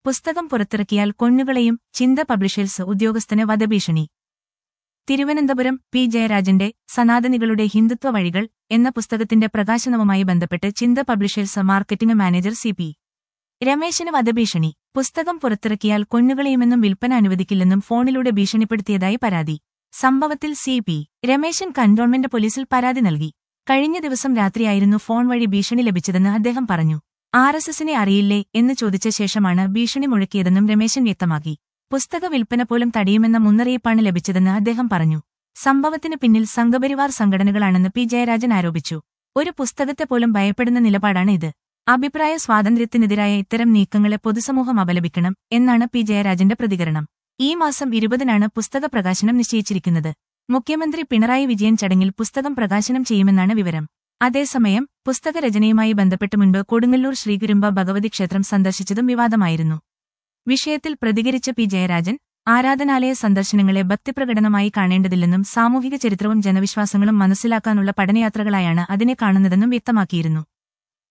പുസ്തകം പുറത്തിറക്കിയാൽ കൊന്നുകളെയും ചിന്ത പബ്ലിഷേഴ്സ് ഉദ്യോഗസ്ഥന് വധഭീഷണി തിരുവനന്തപുരം പി ജയരാജന്റെ സനാതനികളുടെ ഹിന്ദുത്വ വഴികൾ എന്ന പുസ്തകത്തിന്റെ പ്രകാശനവുമായി ബന്ധപ്പെട്ട് Chintha publishers marketing manager C P രമേശിന് വധഭീഷണി പുസ്തകം പുറത്തിറക്കിയാൽ കൊന്നുകളയുമെന്നും വിൽപ്പന അനുവദിക്കില്ലെന്നും ഫോണിലൂടെ ഭീഷണിപ്പെടുത്തിയതായി പരാതി സംഭവത്തിൽ സി പി രമേശൻ കന്റോൺമെന്റ് പോലീസിൽ പരാതി നൽകി കഴിഞ്ഞ ദിവസം രാത്രിയായിരുന്നു ഫോൺ വഴി ഭീഷണി ലഭിച്ചതെന്ന് അദ്ദേഹം പറഞ്ഞു ആർ എസ് എസിനെ അറിയില്ലേ എന്ന് ചോദിച്ച ശേഷമാണ് ഭീഷണി മുഴക്കിയതെന്നും രമേശൻ വ്യക്തമാക്കി പുസ്തക വിൽപ്പന പോലും തടയുമെന്ന മുന്നറിയിപ്പാണ് ലഭിച്ചതെന്ന് അദ്ദേഹം പറഞ്ഞു സംഭവത്തിന് പിന്നിൽ സംഘപരിവാർ സംഘടനകളാണെന്ന് പി ജയരാജൻ ആരോപിച്ചു ഒരു പുസ്തകത്തെ പോലും ഭയപ്പെടുന്ന നിലപാടാണ് ഇത് അഭിപ്രായ സ്വാതന്ത്ര്യത്തിനെതിരായ ഇത്തരം നീക്കങ്ങളെ പൊതുസമൂഹം അപലപിക്കണം എന്നാണ് പി ജയരാജന്റെ പ്രതികരണം ഈ മാസം ഇരുപതിനാണ് പുസ്തക പ്രകാശനം നിശ്ചയിച്ചിരിക്കുന്നത് മുഖ്യമന്ത്രി പിണറായി വിജയൻ ചടങ്ങിൽ പുസ്തകം പ്രകാശനം ചെയ്യുമെന്നാണ് വിവരം അതേസമയം പുസ്തകരചനയുമായി ബന്ധപ്പെട്ട് മുൻപ് കൊടുങ്ങല്ലൂർ ശ്രീകുരുമ്പ ഭഗവതി ക്ഷേത്രം സന്ദർശിച്ചതും വിവാദമായിരുന്നു വിഷയത്തിൽ പ്രതികരിച്ച പി ജയരാജൻ ആരാധനാലയ സന്ദർശനങ്ങളെ ഭക്തിപ്രകടനമായി കാണേണ്ടതില്ലെന്നും സാമൂഹിക ചരിത്രവും ജനവിശ്വാസങ്ങളും മനസ്സിലാക്കാനുള്ള പഠനയാത്രകളായാണ് അതിനെ കാണുന്നതെന്നും വ്യക്തമാക്കിയിരുന്നു